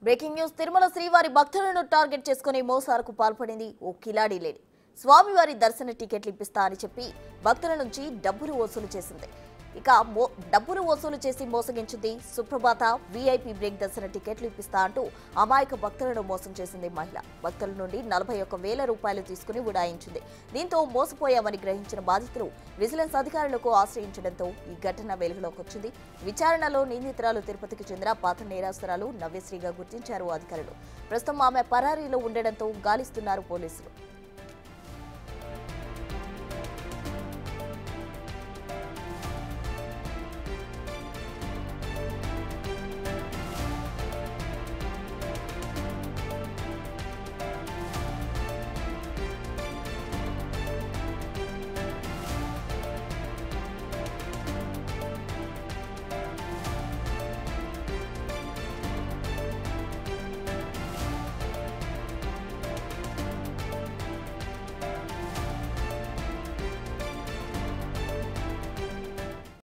breaking news Tirumala శ్రీవారి భక్తులను target చేసుకుని మోసాలకు పాల్పడింది ఓ కిలాడీ లేడీ స్వామివారి దర్శన టికెట్లు ఇప్పిస్తా అని చెప్పి భక్తుల నుంచి డబ్బులు వసూలు చేసింది ఇక మో డబ్బులు వసూలు చేసి మోసగించింది సుప్రభాత వీఐపీ బ్రేక్ దర్శన టికెట్లు ఇప్పిస్తా అంటూ అమాయక భక్తులను మోసం చేసింది మహిళ భక్తుల నుండి నలభై ఒక్క వేల రూపాయలు తీసుకుని ఉడాయించింది దీంతో మోసపోయామని గ్రహించిన బాధితులు విజిలెన్స్ అధికారులకు ఆశ్రయించడంతో ఈ ఘటన వెలుగులోకి వచ్చింది విచారణలో నిందితురాలు తిరుపతికి చెందిన పాత నేరాస్తురాలు నవ్యశ్రీగా గుర్తించారు అధికారులు ప్రస్తుతం ఆమె పరారీలో ఉండడంతో గాలిస్తున్నారు పోలీసులు